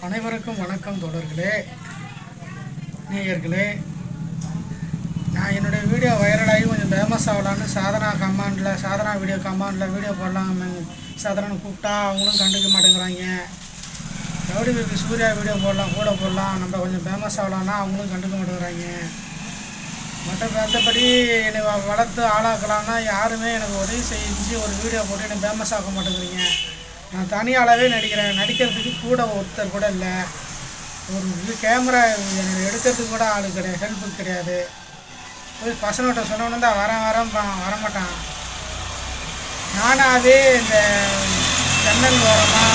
அனைவருக்கும் வணக்கம் தோழர்களே நேயர்களே நான் என்னுடைய வீடியோ வைரலாகி கொஞ்சம் ஃபேமஸ் ஆகலான்னு சாதனா கமாண்டில் சாதனா வீடியோ கமாண்டில் வீடியோ போடலாம் சாதனான்னு கூப்பிட்டா அவங்களும் கண்டுக்க மாட்டேங்கிறாங்க ரவுடி பேபி சூர்யா வீடியோ போடலாம் கூட போடலாம் நம்ம கொஞ்சம் ஃபேமஸ் ஆகலான்னா அவங்களும் கண்டுக்க மாட்டேங்கிறாங்க மற்ற மற்றபடி என்னை வ- வளர்த்து ஆளாக்கலாம்னா யாருமே எனக்கு உதவி செஞ்சு ஒரு வீடியோ போட்டு என்னை ஃபேமஸ் ஆக மாட்டேங்கிறீங்க நான் தனியாளாவே நடிக்கிறேன் நடிக்கிறதுக்கு கூட ஒருத்தர் கூட இல்லை ஒரு இது கேமரா எனக்கு எடுக்கிறதுக்கு கூட ஆள் கிடையாது ஹெல்ப்பு கிடையாது போய் பசங்கள்கிட்ட சொன்னோன்னு தான் வரேன் வரேன் வரமாட்டான் நானாகவே இந்த ஜன்னல் ஓரமாக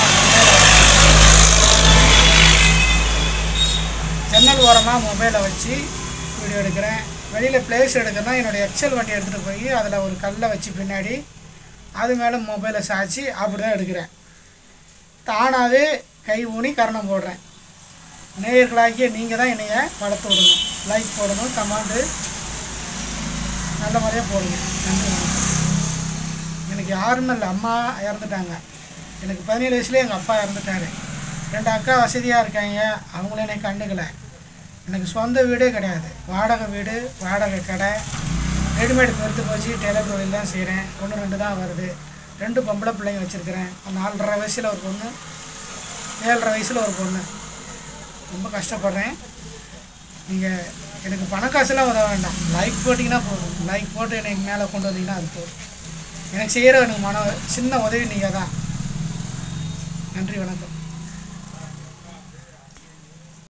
ஜன்னல் ஓரமாக மொபைலை வச்சு வீடியோ எடுக்கிறேன் வெளியில் பிளேஸ் எடுக்கிறேன்னா என்னோடய எக்ஸல் வண்டி எடுத்துகிட்டு போய் அதில் ஒரு கல்லை வச்சு பின்னாடி அது மேலே மொபைலை சாய்ச்சி அப்படி தான் எடுக்கிறேன் தானாகவே கை ஊனி கரணம் போடுறேன் நேயர்களாகிய நீங்கள் தான் என்னைய வளர்த்து விடணும் லைக் போடணும் கமெண்டு நல்ல முறையாக போடுங்க நன்றி வணக்கம் எனக்கு யாருமே இல்லை அம்மா இறந்துட்டாங்க எனக்கு பதினேழு வயசுலேயே எங்கள் அப்பா இறந்துட்டாரு ரெண்டு அக்கா வசதியாக இருக்காங்க அவங்கள என்னை கண்டுக்கலை எனக்கு சொந்த வீடே கிடையாது வாடகை வீடு வாடகை கடை ரெடிமேட் பெருத்து போச்சு டெய்லர் தொழில் தான் செய்கிறேன் ஒன்று ரெண்டு தான் வருது ரெண்டு பொம்பளை பிள்ளைங்க வச்சுருக்கிறேன் நாலரை வயசில் ஒரு பொண்ணு ஏழரை வயசில் ஒரு பொண்ணு ரொம்ப கஷ்டப்படுறேன் நீங்கள் எனக்கு பணக்காசுலாம் உதவ வேண்டாம் லைக் போட்டிங்கன்னா போதும் லைக் போட்டு எனக்கு மேலே கொண்டு வந்தீங்கன்னா அது போதும் எனக்கு செய்கிற எனக்கு மன சின்ன உதவி நீங்கள் தான் நன்றி வணக்கம்